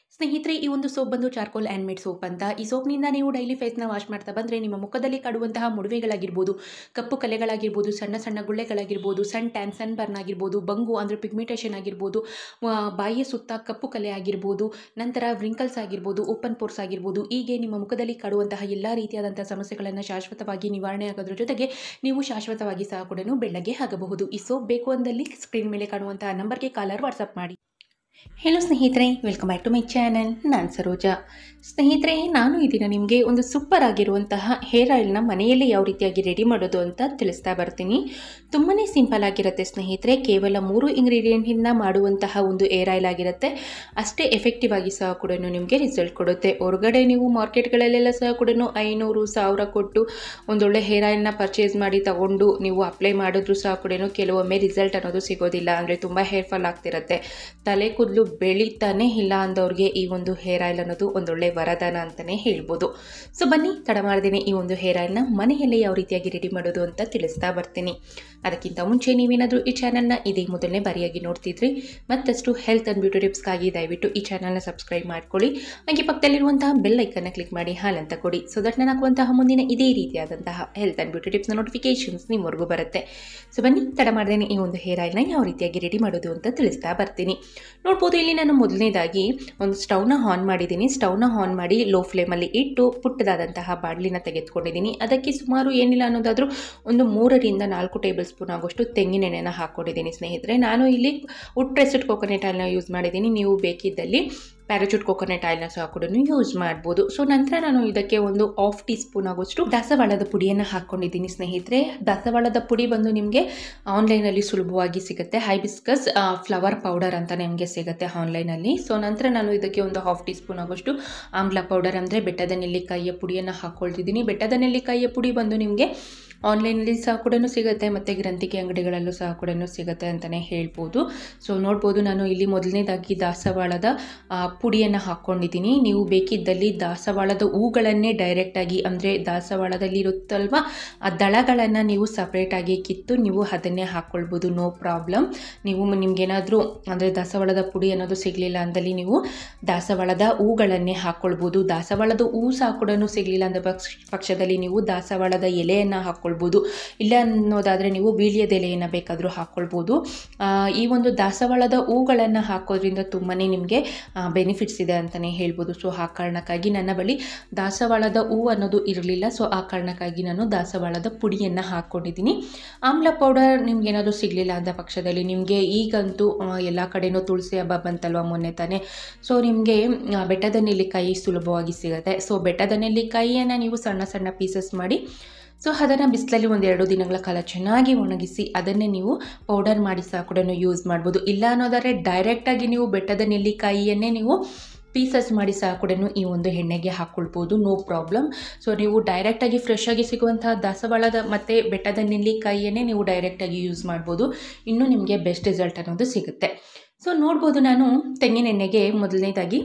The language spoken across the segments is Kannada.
ಸ್ನೇಹಿತರೆ ಈ ಒಂದು ಸೋಪ್ ಬಂದು ಚಾರ್ಕೋಲ್ ಆ್ಯಂಡ್ ಮೇಡ್ ಸೋಪ್ ಅಂತ ಈ ಸೋಪ್ನಿಂದ ನೀವು ಡೈಲಿ ಫೇಸ್ನ ವಾಶ್ ಮಾಡ್ತಾ ಬಂದರೆ ನಿಮ್ಮ ಮುಖದಲ್ಲಿ ಕಾಡುವಂತಹ ಮುಡುವೆಗಳಾಗಿರ್ಬೋದು ಕಪ್ಪು ಕಲೆಗಳಾಗಿರ್ಬೋದು ಸಣ್ಣ ಸಣ್ಣ ಗುಳ್ಳೆಗಳಾಗಿರ್ಬೋದು ಸಣ್ಣ ಟ್ಯಾನ್ ಸನ್ ಬರ್ನ್ ಆಗಿರ್ಬೋದು ಬಂಗು ಅಂದರೆ ಪಿಗ್ಮಿಟೇಷನ್ ಆಗಿರ್ಬೋದು ಆ, ಬಾಯಿಯ ಸುತ್ತ ಕಪ್ಪು ಕಲೆ ಆಗಿರ್ಬೋದು ನಂತರ ವ್ರಿಂಕಲ್ಸ್ ಆಗಿರ್ಬೋದು ಓಪನ್ ಪೋರ್ಸ್ ಆಗಿರ್ಬೋದು ಹೀಗೆ ನಿಮ್ಮ ಮುಖದಲ್ಲಿ ಕಾಡುವಂತಹ ಎಲ್ಲ ರೀತಿಯಾದಂಥ ಸಮಸ್ಯೆಗಳನ್ನು ಶಾಶ್ವತವಾಗಿ ನಿವಾರಣೆ ಆಗೋದ್ರ ಜೊತೆಗೆ ನೀವು ಶಾಶ್ವತವಾಗಿ ಸಹ ಕೂಡ ಬೆಳ್ಳಗೆ ಆಗಬಹುದು ಈ ಸೋಪ್ ಬೇಕು ಅಂದಲ್ಲಿ ಸ್ಕ್ರೀನ್ ಮೇಲೆ ಕಾಣುವಂತಹ ನಂಬರ್ಗೆ ಕಾಲರ್ ವಾಟ್ಸಪ್ ಮಾಡಿ ಹೆಲೋ ಸ್ನೇಹಿತರೆ welcome back to my channel ನಾನು ಸರೋಜಾ ಸ್ನೇಹಿತರೆ ನಾನು ಈ ದಿನ ನಿಮಗೆ ಒಂದು ಸೂಪರ್ ಆಗಿರುವಂತಹ ಹೇರ್ ಆಯಿಲ್ನ ಮನೆಯಲ್ಲೇ ಯಾವ ರೀತಿಯಾಗಿ ರೆಡಿ ಮಾಡೋದು ಅಂತ ತಿಳಿಸ್ತಾ ಬರ್ತೀನಿ ತುಂಬಾ ಸಿಂಪಲ್ ಆಗಿರುತ್ತೆ ಸ್ನೇಹಿತರೆ ಕೇವಲ ಮೂರು ಇಂಗ್ರೀಡಿಯೆಂಟಿಂದ ಮಾಡುವಂತಹ ಒಂದು ಹೇರ್ ಆಯಿಲ್ ಆಗಿರುತ್ತೆ ಅಷ್ಟೇ ಎಫೆಕ್ಟಿವ್ ಆಗಿ ಸಹ ಕೂಡ ನಿಮಗೆ ರಿಸಲ್ಟ್ ಕೊಡುತ್ತೆ ಹೊರಗಡೆ ನೀವು ಮಾರ್ಕೆಟ್ಗಳಲ್ಲೆಲ್ಲ ಸಹ ಕೂಡ ಐನೂರು ಸಾವಿರ ಕೊಟ್ಟು ಒಂದೊಳ್ಳೆ ಹೇರ್ ಆಯಿಲ್ನ ಪರ್ಚೇಸ್ ಮಾಡಿ ತಗೊಂಡು ನೀವು ಅಪ್ಲೈ ಮಾಡಿದ್ರು ಸಹ ಕೂಡ ಕೆಲವೊಮ್ಮೆ ರಿಸಲ್ಟ್ ಅನ್ನೋದು ಸಿಗೋದಿಲ್ಲ ಅಂದರೆ ತುಂಬ ಹೇರ್ ಫಾಲ್ ಆಗ್ತಿರುತ್ತೆ ತಲೆ ಕೂದಲು ಬೆಳೀತಾನೆ ಇಲ್ಲ ಅಂದವ್ರಿಗೆ ಈ ಒಂದು ಹೇರ್ ಆಯಿಲ್ ಅನ್ನೋದು ಒಂದೊಳ್ಳೆ ವರದಾನ ಅಂತಲೇ ಹೇಳ್ಬೋದು ಸೊ ಬನ್ನಿ ತಡ ಮಾಡ್ದೇನೆ ಈ ಒಂದು ಹೇರ್ ಆಯಿಲ್ನ ಮನೆಯಲ್ಲೇ ಯಾವ ರೀತಿಯಾಗಿ ರೆಡಿ ಮಾಡೋದು ಅಂತ ತಿಳಿಸ್ತಾ ಬರ್ತೀನಿ ಅದಕ್ಕಿಂತ ಮುಂಚೆ ನೀವೇನಾದರೂ ಈ ಚಾನಲ್ನ ಇದೇ ಮೊದಲನೇ ಬಾರಿಯಾಗಿ ನೋಡ್ತಿದ್ರಿ ಮತ್ತಷ್ಟು ಹೆಲ್ತ್ ಆ್ಯಂಡ್ ಬ್ಯೂಟಿ ಟಿಪ್ಸ್ಗಾಗಿ ದಯವಿಟ್ಟು ಈ ಚಾನಲ್ನ ಸಬ್ಸ್ಕ್ರೈಬ್ ಮಾಡ್ಕೊಳ್ಳಿ ಹಾಗೆ ಪಕ್ಕದಲ್ಲಿರುವಂತಹ ಬೆಲ್ ಐಕನ್ನ ಕ್ಲಿಕ್ ಮಾಡಿ ಹಾಲಂತ ಕೊಡಿ ಸೊ ದಟ್ ನಾನು ಹಾಕುವಂತಹ ಮುಂದಿನ ಇದೇ ರೀತಿಯಾದಂತಹ ಹೆಲ್ತ್ ಆ್ಯಂಡ್ ಬ್ಯೂಟಿ ಟಿಪ್ಸ್ನ ನೋಟಿಫಿಕೇಶನ್ಸ್ ನಿಮ್ಮವರೆಗೂ ಬರುತ್ತೆ ಸೊ ಬನ್ನಿ ತಡ ಮಾಡ್ದೇನೆ ಈ ಒಂದು ಹೇರ್ ಆಯಿಲ್ನ ಯಾವ ರೀತಿಯಾಗಿ ರೆಡಿ ಮಾಡೋದು ಅಂತ ತಿಳಿಸ್ತಾ ಬರ್ತೀನಿ ನೋಡ್ಬೋದು ಇಲ್ಲಿ ನಾನು ಮೊದಲನೇದಾಗಿ ಒಂದು ಸ್ಟವ್ನ ಆನ್ ಮಾಡಿದ್ದೀನಿ ಸ್ಟವ್ನ ಆನ್ ಮಾಡಿ ಲೋ ಫ್ಲೇಮಲ್ಲಿ ಇಟ್ಟು ಪುಟ್ಟದಾದಂತಹ ಬಾಣಲಿನ ತೆಗೆದುಕೊಂಡಿದ್ದೀನಿ ಅದಕ್ಕೆ ಸುಮಾರು ಏನಿಲ್ಲ ಅನ್ನೋದಾದರೂ ಒಂದು ಮೂರರಿಂದ ನಾಲ್ಕು ಟೇಬಲ್ ಸ್ಪೂನ್ ಆಗೋಷ್ಟು ತೆಂಗಿನೆಣ್ಣೆನ ಹಾಕ್ಕೊಂಡಿದ್ದೀನಿ ಸ್ನೇಹಿತರೆ ನಾನು ಇಲ್ಲಿ ಉಟ್ ಪ್ರೆಸ್ಡ್ ಕೋಕೋನಟ್ ಆಯಿಲ್ನ ಯೂಸ್ ಮಾಡಿದ್ದೀನಿ ನೀವು ಬೇಕಿದ್ದಲ್ಲಿ ಪ್ಯಾರಾಚೂಟ್ ಕೋಕೋನಟ್ ಆಯಿಲ್ನ ಸಹ ಕೂಡ ಯೂಸ್ ಮಾಡ್ಬೋದು ಸೊ ನಂತರ ನಾನು ಇದಕ್ಕೆ ಒಂದು ಹಾಫ್ ಟೀ ಸ್ಪೂನ್ ಆಗೋಷ್ಟು ದಾಸವಾಳದ ಪುಡಿಯನ್ನು ಹಾಕ್ಕೊಂಡಿದ್ದೀನಿ ಸ್ನೇಹಿತರೆ ದಾಸವಾಳದ ಪುಡಿ ಬಂದು ನಿಮಗೆ ಆನ್ಲೈನಲ್ಲಿ ಸುಲಭವಾಗಿ ಸಿಗುತ್ತೆ ಹೈಬಿಸ್ಕಸ್ ಫ್ಲವರ್ ಪೌಡರ್ ಅಂತ ನಿಮಗೆ ಸಿಗುತ್ತೆ ಆನ್ಲೈನಲ್ಲಿ ಸೊ ನಂತರ ನಾನು ಇದಕ್ಕೆ ಒಂದು ಹಾಫ್ ಟೀ ಸ್ಪೂನ್ ಆಗೋಷ್ಟು ಆಮ್ಲ ಪೌಡರ್ ಅಂದರೆ ಬೆಟ್ಟದ ನೆಲ್ಲಿಕಾಯಿಯ ಪುಡಿಯನ್ನು ಹಾಕ್ಕೊಳ್ತಿದ್ದೀನಿ ಬೆಟ್ಟದ ನೆಲ್ಲಿಕಾಯಿಯ ಪುಡಿ ಬಂದು ನಿಮಗೆ ಆನ್ಲೈನಲ್ಲಿ ಸಹ ಕೂಡ ಸಿಗುತ್ತೆ ಮತ್ತು ಗ್ರಂಥಿಕೆ ಅಂಗಡಿಗಳಲ್ಲೂ ಸಹ ಕೂಡ ಸಿಗುತ್ತೆ ಅಂತಲೇ ಹೇಳ್ಬೋದು ಸೊ ನೋಡ್ಬೋದು ನಾನು ಇಲ್ಲಿ ಮೊದಲನೇದಾಗಿ ದಾಸವಾಳದ ಆ, ಪುಡಿಯನ್ನು ಹಾಕ್ಕೊಂಡಿದ್ದೀನಿ ನೀವು ಬೇಕಿದ್ದಲ್ಲಿ ದಾಸವಾಳದ ಹೂಗಳನ್ನೇ ಡೈರೆಕ್ಟಾಗಿ ಅಂದರೆ ದಾಸವಾಳದಲ್ಲಿ ಇರುತ್ತಲ್ವ ಆ ದಳಗಳನ್ನು ನೀವು ಸಪ್ರೇಟಾಗಿ ಕಿತ್ತು ನೀವು ಅದನ್ನೇ ಹಾಕ್ಕೊಳ್ಬೋದು ನೋ ಪ್ರಾಬ್ಲಮ್ ನೀವು ನಿಮಗೇನಾದರೂ ಅಂದರೆ ದಾಸವಾಳದ ಪುಡಿ ಅನ್ನೋದು ಸಿಗಲಿಲ್ಲ ಅಂದಲ್ಲಿ ನೀವು ದಾಸವಾಳದ ಹೂಗಳನ್ನೇ ಹಾಕ್ಕೊಳ್ಬೋದು ದಾಸವಾಳದ ಹೂ ಸಹ ಕೂಡ ಸಿಗಲಿಲ್ಲ ಅಂದ ಪಕ್ಷ ಪಕ್ಷದಲ್ಲಿ ನೀವು ದಾಸವಾಳದ ಎಲೆಯನ್ನು ಹಾಕ್ಕೊಳ್ಬೋದು ಇಲ್ಲ ಅನ್ನೋದಾದರೆ ನೀವು ಬೀಳಿಯದ ಎಲೆಯನ್ನು ಬೇಕಾದರೂ ಹಾಕ್ಕೊಳ್ಬೋದು ಆ, ಈ ಒಂದು ದಾಸವಾಳದ ಹೂಗಳನ್ನು ಹಾಕೋದ್ರಿಂದ ತುಂಬಾ ನಿಮಗೆ ಬೆನಿಫಿಟ್ಸ್ ಇದೆ ಅಂತಲೇ ಹೇಳ್ಬೋದು ಸೊ ಆ ಕಾರಣಕ್ಕಾಗಿ ನನ್ನ ಬಳಿ ದಾಸವಾಳದ ಹೂ ಅನ್ನೋದು ಇರಲಿಲ್ಲ ಸೊ ಆ ಕಾರಣಕ್ಕಾಗಿ ನಾನು ದಾಸವಾಳದ ಪುಡಿಯನ್ನು ಹಾಕ್ಕೊಂಡಿದ್ದೀನಿ ಆಮ್ಲ ಪೌಡರ್ ನಿಮ್ಗೆ ಏನಾದರೂ ಸಿಗಲಿಲ್ಲ ಅಂದ ಪಕ್ಷದಲ್ಲಿ ನಿಮಗೆ ಈಗಂತೂ ಎಲ್ಲ ಕಡೆನೂ ತುಳಸಿ ಹಬ್ಬ ಬಂತಲ್ವ ಮೊನ್ನೆ ತಾನೇ ಸೊ ನಿಮಗೆ ಬೆಟ್ಟದ ನೆಲ್ಲಿಕಾಯಿ ಸುಲಭವಾಗಿ ಸಿಗುತ್ತೆ ಸೊ ಬೆಟ್ಟದ ನೆಲ್ಲಿಕಾಯಿಯನ್ನು ನೀವು ಸಣ್ಣ ಸಣ್ಣ ಪೀಸಸ್ ಮಾಡಿ ಸೊ ಅದನ್ನು ಬಿಸಿಲಲ್ಲಿ ಒಂದೆರಡು ದಿನಗಳ ಕಾಲ ಚೆನ್ನಾಗಿ ಒಣಗಿಸಿ ಅದನ್ನೇ ನೀವು ಪೌಡರ್ ಮಾಡಿ ಸಹ ಕೂಡ ಯೂಸ್ ಮಾಡ್ಬೋದು ಇಲ್ಲ ಅನ್ನೋದಾದರೆ ಡೈರೆಕ್ಟಾಗಿ ನೀವು ಬೆಟ್ಟದ ನೆಲ್ಲಿಕಾಯಿಯನ್ನೇ ನೀವು ಪೀಸಸ್ ಮಾಡಿ ಸಹ ಕೂಡ ಈ ಒಂದು ಎಣ್ಣೆಗೆ ಹಾಕ್ಕೊಳ್ಬೋದು ನೋ ಪ್ರಾಬ್ಲಮ್ ಸೊ ನೀವು ಡೈರೆಕ್ಟಾಗಿ ಫ್ರೆಶ್ ಆಗಿ ಸಿಗುವಂತಹ ದಾಸವಾಳದ ಮತ್ತು ಬೆಟ್ಟದ ನೆಲ್ಲಿಕಾಯಿಯನ್ನೇ ನೀವು ಡೈರೆಕ್ಟಾಗಿ ಯೂಸ್ ಮಾಡ್ಬೋದು ಇನ್ನೂ ನಿಮಗೆ ಬೆಸ್ಟ್ ರಿಸಲ್ಟ್ ಅನ್ನೋದು ಸಿಗುತ್ತೆ ಸೊ ನೋಡ್ಬೋದು ನಾನು ತೆಂಗಿನೆಣ್ಣೆಗೆ ಮೊದಲನೇದಾಗಿ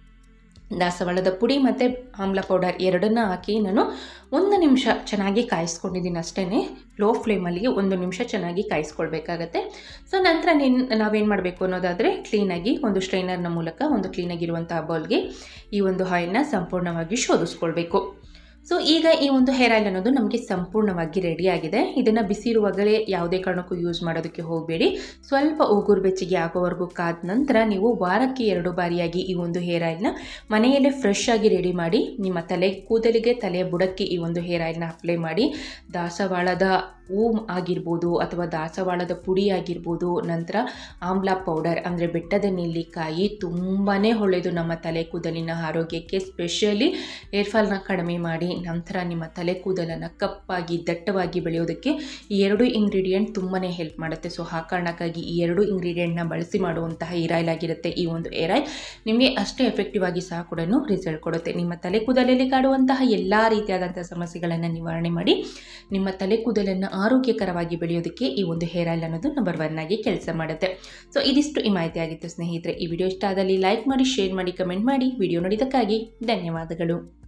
ದಾಸವಾಳದ ಪುಡಿ ಮತ್ತು ಆಮ್ಲ ಪೌಡರ್ ಎರಡನ್ನ ಹಾಕಿ ನಾನು ಒಂದು ನಿಮಿಷ ಚೆನ್ನಾಗಿ ಕಾಯಿಸ್ಕೊಂಡಿದ್ದೀನಿ ಅಷ್ಟೇ ಲೋ ಫ್ಲೇಮಲ್ಲಿ ಒಂದು ನಿಮಿಷ ಚೆನ್ನಾಗಿ ಕಾಯಿಸ್ಕೊಳ್ಬೇಕಾಗತ್ತೆ ಸೊ ನಂತರ ನಿನ್ ನಾವೇನು ಮಾಡಬೇಕು ಅನ್ನೋದಾದರೆ ಕ್ಲೀನಾಗಿ ಒಂದು ಸ್ಟ್ರೈನರ್ನ ಮೂಲಕ ಒಂದು ಕ್ಲೀನಾಗಿರುವಂತಹ ಬೌಲ್ಗೆ ಈ ಒಂದು ಆಯಿಲ್ನ ಸಂಪೂರ್ಣವಾಗಿ ಶೋಧಿಸ್ಕೊಳ್ಬೇಕು ಸೊ ಈಗ ಈ ಒಂದು ಹೇರ್ ಆಯಿಲ್ ಅನ್ನೋದು ನಮಗೆ ಸಂಪೂರ್ಣವಾಗಿ ರೆಡಿ ಆಗಿದೆ ಇದನ್ನು ಬಿಸಿ ಇರುವಾಗಲೇ ಯಾವುದೇ ಕಾರಣಕ್ಕೂ ಯೂಸ್ ಮಾಡೋದಕ್ಕೆ ಹೋಗಬೇಡಿ ಸ್ವಲ್ಪ ಉಗುರು ಬೆಚ್ಚಗೆ ಆಗೋವರೆಗೂ ಕಾದ ನಂತರ ನೀವು ವಾರಕ್ಕೆ ಎರಡು ಬಾರಿಯಾಗಿ ಈ ಒಂದು ಹೇರ್ ಆಯಿಲ್ನ ಮನೆಯಲ್ಲೇ ಫ್ರೆಶ್ ಆಗಿ ರೆಡಿ ಮಾಡಿ ನಿಮ್ಮ ತಲೆ ಕೂದಲಿಗೆ ತಲೆಯ ಬುಡಕ್ಕೆ ಈ ಒಂದು ಹೇರ್ ಆಯಿಲ್ನ ಅಪ್ಲೈ ಮಾಡಿ ದಾಸವಾಳದ ಹೂ ಆಗಿರ್ಬೋದು ಅಥವಾ ದಾಸವಾಳದ ಪುಡಿ ಆಗಿರ್ಬೋದು ನಂತರ ಆಮ್ಲ ಪೌಡರ್ ಅಂದರೆ ಬೆಟ್ಟದ ನೆಲ್ಲಿಕಾಯಿ ತುಂಬಾ ಒಳ್ಳೆಯದು ನಮ್ಮ ತಲೆ ಕೂದಲಿನ ಆರೋಗ್ಯಕ್ಕೆ ಸ್ಪೆಷಲಿ ಹೇರ್ ಫಾಲ್ನ ಕಡಿಮೆ ಮಾಡಿ ನಂತರ ನಿಮ್ಮ ತಲೆ ಕೂದಲನ್ನು ಕಪ್ಪಾಗಿ ದಟ್ಟವಾಗಿ ಬೆಳೆಯೋದಕ್ಕೆ ಈ ಎರಡು ಇಂಗ್ರೀಡಿಯೆಂಟ್ ತುಂಬಾ ಹೆಲ್ಪ್ ಮಾಡುತ್ತೆ ಸೊ ಆ ಕಾರಣಕ್ಕಾಗಿ ಈ ಎರಡು ಇಂಗ್ರೀಡಿಯೆಂಟ್ನ ಬಳಸಿ ಮಾಡುವಂತಹ ಹೇರ್ ಆಯಿಲ್ ಆಗಿರುತ್ತೆ ಈ ಒಂದು ಹೇರ್ ಆಯಿಲ್ ನಿಮಗೆ ಅಷ್ಟೇ ಎಫೆಕ್ಟಿವ್ ಆಗಿ ಸಹ ಕೂಡ ರಿಸಲ್ಟ್ ಕೊಡುತ್ತೆ ನಿಮ್ಮ ತಲೆ ಕೂದಲಲ್ಲಿ ಕಾಡುವಂತಹ ಎಲ್ಲ ರೀತಿಯಾದಂಥ ಸಮಸ್ಯೆಗಳನ್ನು ನಿವಾರಣೆ ಮಾಡಿ ನಿಮ್ಮ ತಲೆ ಕೂದಲನ್ನು ಆರೋಗ್ಯಕರವಾಗಿ ಬೆಳೆಯೋದಕ್ಕೆ ಈ ಒಂದು ಹೇರ್ ಆಯಿಲ್ ಅನ್ನೋದು ನಂಬರ್ ಒನ್ ಆಗಿ ಕೆಲಸ ಮಾಡುತ್ತೆ ಸೊ ಇದಿಷ್ಟು ಈ ಮಾಹಿತಿ ಆಗಿತ್ತು ಸ್ನೇಹಿತರೆ ಈ ವಿಡಿಯೋ ಇಷ್ಟ ಆದಲ್ಲಿ ಲೈಕ್ ಮಾಡಿ ಶೇರ್ ಮಾಡಿ ಕಮೆಂಟ್ ಮಾಡಿ ವಿಡಿಯೋ ನೋಡಿದ್ದಕ್ಕಾಗಿ ಧನ್ಯವಾದಗಳು